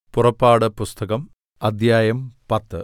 പുറപ്പാട് പുസ്തകം അദ്ധ്യായം പത്ത്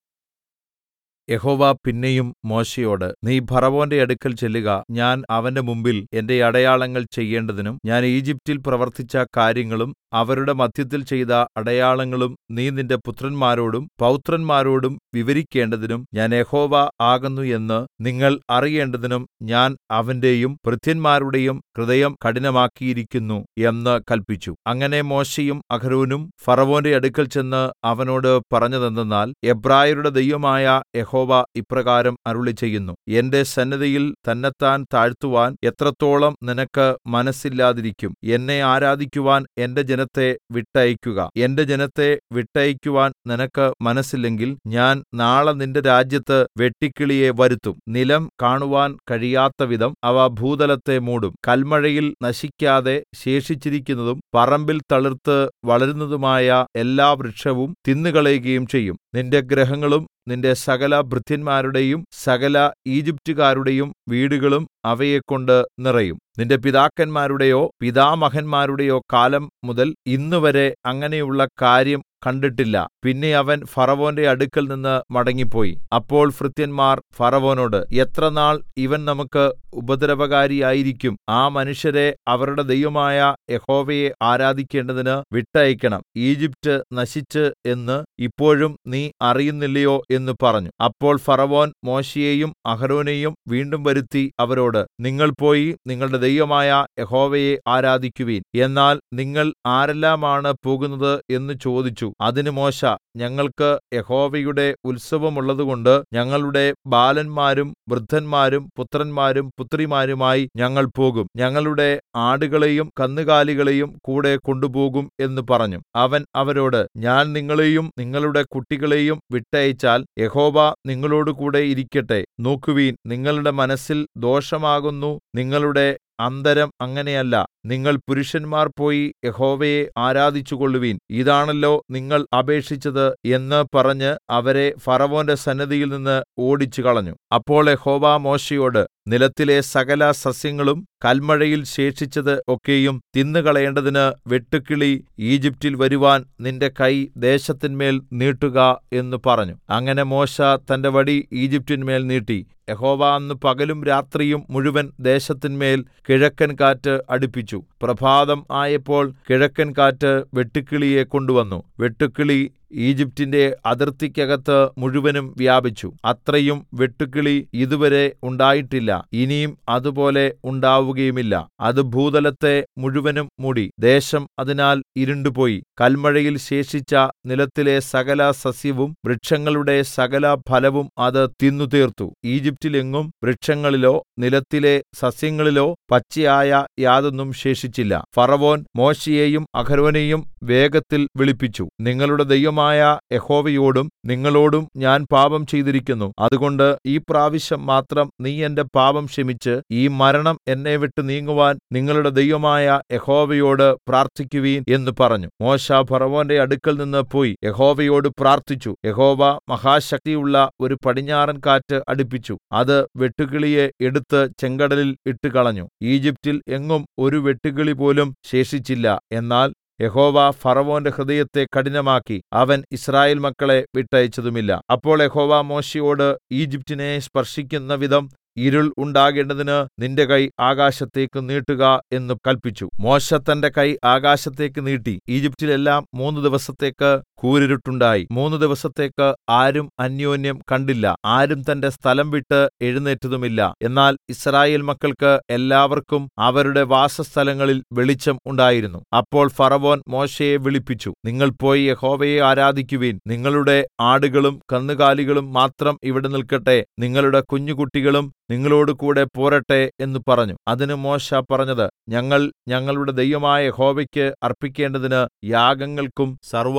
യഹോവ പിന്നെയും മോശെയോട് നീ ഫറവോന്റെ അടുക്കൽ ചെല്ലുക ഞാൻ അവന്റെ മുമ്പിൽ എന്റെ അടയാളങ്ങൾ ചെയ്യേണ്ടതിനും ഞാൻ ഈജിപ്റ്റിൽ പ്രവർത്തിച്ച കാര്യങ്ങളും അവരുടെ മദ്ധ്യത്തിൽ ചെയ്ത അടയാളങ്ങളും നീ നിന്റെ പുത്രന്മാരോടും പൌത്രന്മാരോടും വിവരിക്കേണ്ടതിനും ഞാൻ യഹോവ ആകുന്നു എന്ന് നിങ്ങൾ അറിയേണ്ടതിനും ഞാൻ അവന്റെയും ഭൃത്യന്മാരുടെയും ഹൃദയം കഠിനമാക്കിയിരിക്കുന്നു എന്ന് കല്പിച്ചു അങ്ങനെ മോശെയും അഹരോനും ഫറവോന്റെ അടുക്കൽ ചെന്ന് അവനോട് പറഞ്ഞതെന്തെന്നാൽ എബ്രായരുടെ ദൈവമായ യഹോവ ഇപ്രകാരം അരുളിച്ചെയ്യുന്നു എന്റെ സന്നിധിയിൽ തന്നെത്താൻ താഴ്ത്തുവാൻ എത്രത്തോളം നിനക്ക് മനസ്സില്ലാതിരിക്കും എന്നെ ആരാധിക്കുവാൻ എന്റെ ജനത്തെ വിട്ടയയ്ക്കുക എന്റെ ജനത്തെ വിട്ടയയ്ക്കുവാൻ നിനക്ക് മനസ്സില്ലെങ്കിൽ ഞാൻ നാളെ നിന്റെ രാജ്യത്ത് വെട്ടുക്കിളിയെ വരുത്തും നിലം കാണുവാൻ കഴിയാത്തവിധം അവ ഭൂതലത്തെ മൂടും കൽമഴയിൽ നശിക്കാതെ ശേഷിച്ചിരിക്കുന്നതും പറമ്പിൽ തളിർത്ത് വളരുന്നതുമായ എല്ലാ വൃക്ഷവും തിന്നുകളയുകയും ചെയ്യും നിന്റെ ഗൃഹങ്ങളും നിന്റെ സകല ഭൃത്യന്മാരുടെയും സകല ഈജിപ്റ്റുകാരുടെയും വീടുകളും അവയെക്കൊണ്ട് നിറയും നിന്റെ പിതാക്കന്മാരുടെയോ പിതാമഹന്മാരുടെയോ കാലം മുതൽ ഇന്നുവരെ അങ്ങനെയുള്ള കാര്യം കണ്ടിട്ടില്ല പിന്നെ അവൻ ഫറവോന്റെ അടുക്കൽ നിന്ന് മടങ്ങിപ്പോയി അപ്പോൾ ഭൃത്യന്മാർ ഫറവോനോട് എത്ര നാൾ ഇവൻ നമുക്ക് ഉപദ്രവകാരിയായിരിക്കും ആ മനുഷ്യരെ അവരുടെ ദൈവമായ യഹോവയെ ആരാധിക്കേണ്ടതിന് വിട്ടയക്കണം ഈജിപ്റ്റ് നശിച്ച് എന്ന് ഇപ്പോഴും നീ അറിയുന്നില്ലയോ എന്ന് പറഞ്ഞു അപ്പോൾ ഫറവോൻ മോശെയെയും അഹരോനെയും വീണ്ടും വരുത്തി അവരോട് നിങ്ങൾ പോയി നിങ്ങളുടെ ദൈവമായ യഹോവയെ ആരാധിക്കുവിൻ എന്നാൽ നിങ്ങൾ ആരെല്ലാമാണ് പോകുന്നത് എന്ന് ചോദിച്ചു അതിന് മോശ ഞങ്ങൾക്ക് യഹോവയുടെ ഉത്സവമുള്ളതുകൊണ്ട് ഞങ്ങളുടെ ബാലന്മാരും വൃദ്ധന്മാരും പുത്രന്മാരും പുത്രിമാരുമായി ഞങ്ങൾ പോകും ഞങ്ങളുടെ ആടുകളെയും കന്നുകാലികളെയും കൂടെ കൊണ്ടുപോകും എന്ന് പറഞ്ഞു അവൻ അവരോട് ഞാൻ നിങ്ങളെയും നിങ്ങളുടെ കുട്ടികളെയും വിട്ടയച്ചാൽ യഹോവ നിങ്ങളോടുകൂടെ ഇരിക്കട്ടെ നോക്കുവിൻ നിങ്ങളുടെ മനസ്സിൽ ദോഷമാകുന്നു നിങ്ങളുടെ അന്തരം അങ്ങനെയല്ല നിങ്ങൾ പുരുഷന്മാർ പോയി യഹോവയെ ആരാധിച്ചുകൊള്ളുവിൻ ഇതാണല്ലോ നിങ്ങൾ അപേക്ഷിച്ചത് എന്ന് പറഞ്ഞ് അവരെ ഫറവോന്റെ സന്നിധിയിൽ നിന്ന് ഓടിച്ചു കളഞ്ഞു അപ്പോൾ യഹോവ മോശെയോട് നിലത്തിലെ സകല സസ്യങ്ങളും കൽമഴയിൽ ശേഷിച്ചത് ഒക്കെയും തിന്നുകളയേണ്ടതിന് വെട്ടുക്കിളി ഈജിപ്റ്റിൽ വരുവാൻ നിന്റെ കൈ ദേശത്തിന്മേൽ നീട്ടുക എന്ന് പറഞ്ഞു അങ്ങനെ മോശ തന്റെ വടി ഈജിപ്റ്റിന്മേൽ നീട്ടി യഹോവ അന്ന് പകലും രാത്രിയും മുഴുവൻ ദേശത്തിന്മേൽ കിഴക്കൻ കാറ്റ് അടിപ്പിച്ചു പ്രഭാതം ആയപ്പോൾ കിഴക്കൻ കാറ്റ് വെട്ടുക്കിളിയെ കൊണ്ടുവന്നു വെട്ടുക്കിളി ഈജിപ്റ്റിന്റെ അതിർത്തിക്കകത്ത് മുഴുവനും വ്യാപിച്ചു അത്രയും വെട്ടുക്കിളി ഇതുവരെ ഉണ്ടായിട്ടില്ല ഇനിയും അതുപോലെ ഉണ്ടാവുകയുമില്ല അത് ഭൂതലത്തെ മുഴുവനും മൂടി ദേശം അതിനാൽ ഇരുണ്ടുപോയി കൽമഴയിൽ ശേഷിച്ച നിലത്തിലെ സകല സസ്യവും വൃക്ഷങ്ങളുടെ സകല ഫലവും അത് തിന്നുതീർത്തു ഈജിപ്റ്റിലെങ്ങും വൃക്ഷങ്ങളിലോ നിലത്തിലെ സസ്യങ്ങളിലോ പച്ചയായ യാതൊന്നും ശേഷിച്ചില്ല ഫറവോൻ മോശെയെയും അഹരോനെയും വേഗത്തിൽ വിളിപ്പിച്ചു നിങ്ങളുടെ ദൈവമായ യഹോവയോടും നിങ്ങളോടും ഞാൻ പാപം ചെയ്തിരിക്കുന്നു അതുകൊണ്ട് ഈ പ്രാവശ്യം മാത്രം നീ എന്റെ പാപം ക്ഷമിച്ച് ഈ മരണം എന്നെ വിട്ട് നീങ്ങുവാൻ നിങ്ങളുടെ ദൈവമായ യഹോവയോട് പ്രാർത്ഥിക്കുവീൻ എന്ന് പറഞ്ഞു മോശ ഫറവോന്റെ അടുക്കൽ നിന്ന് പോയി യഹോവയോട് പ്രാർത്ഥിച്ചു യഹോവ മഹാശക്തിയുള്ള ഒരു പടിഞ്ഞാറൻ കാറ്റ് അടുപ്പിച്ചു അത് വെട്ടുകിളിയെ എടുത്ത് ചെങ്കടലിൽ ഇട്ടുകളഞ്ഞു ഈജിപ്റ്റിൽ എങ്ങും ഒരു വെട്ടുകിളി പോലും ശേഷിച്ചില്ല എന്നാൽ യഹോവ ഫറവോന്റെ ഹൃദയത്തെ കഠിനമാക്കി അവൻ യിസ്രായേൽ മക്കളെ വിട്ടയച്ചതുമില്ല അപ്പോൾ യഹോവ മോശെയോട് ഈജിപ്റ്റിനെ സ്പർശിക്കുന്ന വിധം ഇരുൾ ഉണ്ടാകേണ്ടതിന് നിന്റെ കൈ ആകാശത്തേക്ക് നീട്ടുക എന്ന് കല്പിച്ചു മോശ തന്റെ കൈ ആകാശത്തേക്ക് നീട്ടി ഈജിപ്റ്റിലെല്ലാം മൂന്ന് ദിവസത്തേക്ക് കൂരിരുട്ടുണ്ടായി മൂന്ന് ദിവസത്തേക്ക് ആരും അന്യോന്യം കണ്ടില്ല ആരും തന്റെ സ്ഥലം വിട്ട് എഴുന്നേറ്റതുമില്ല എന്നാൽ ഇസ്രായേൽ മക്കൾക്ക് എല്ലാവർക്കും അവരുടെ വാസസ്ഥലങ്ങളിൽ വെളിച്ചം ഉണ്ടായിരുന്നു അപ്പോൾ ഫറവോൻ മോശയെ വിളിപ്പിച്ചു നിങ്ങൾ പോയി യഹോവയെ ആരാധിക്കുവിൻ നിങ്ങളുടെ ആടുകളും കന്നുകാലികളും മാത്രം ഇവിടെ നിൽക്കട്ടെ നിങ്ങളുടെ കുഞ്ഞുകുട്ടികളും നിങ്ങളോട് കൂടെ പോരട്ടെ എന്ന് പറഞ്ഞു അതിന് മോശ പറഞ്ഞത് ഞങ്ങൾ ഞങ്ങളുടെ ദൈവമായ യഹോവയ്ക്ക് അർപ്പിക്കേണ്ടതിന് യാഗങ്ങൾക്കും സർവാംഗ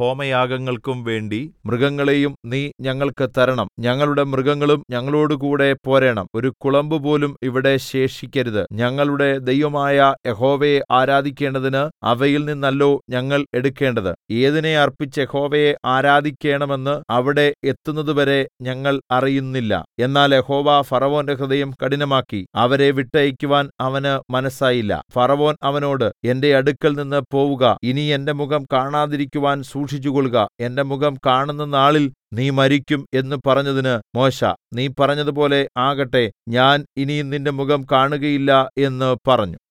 ഹോമയാഗങ്ങൾക്കും വേണ്ടി മൃഗങ്ങളെയും നീ ഞങ്ങൾക്ക് തരണം ഞങ്ങളുടെ മൃഗങ്ങളും ഞങ്ങളോടുകൂടെ പോരേണം ഒരു കുളമ്പുപോലും ഇവിടെ ശേഷിക്കരുത് ഞങ്ങളുടെ ദൈവമായ യഹോവയെ ആരാധിക്കേണ്ടതിന് അവയിൽ നിന്നല്ലോ ഞങ്ങൾ എടുക്കേണ്ടത് ഏതിനെ അർപ്പിച്ച് യഹോവയെ ആരാധിക്കേണമെന്ന് അവിടെ എത്തുന്നതുവരെ ഞങ്ങൾ അറിയുന്നില്ല എന്നാൽ യഹോവ ഫറവോന്റെ ഹൃദയം കഠിനമാക്കി അവരെ വിട്ടയക്കുവാൻ അവന് മനസ്സായില്ല ഫറവോൻ അവനോട് എന്റെ അടുക്കൽ നിന്ന് പോവുക ഇനി എന്റെ മുഖം കാണാതിരിക്കുവാൻ സൂക്ഷിച്ചുകൊള്ളുക എന്റെ മുഖം കാണുന്ന നാളിൽ നീ മരിക്കും എന്ന് പറഞ്ഞതിന് മോശെ നീ പറഞ്ഞതുപോലെ ആകട്ടെ ഞാൻ ഇനി നിന്റെ മുഖം കാണുകയില്ല എന്ന് പറഞ്ഞു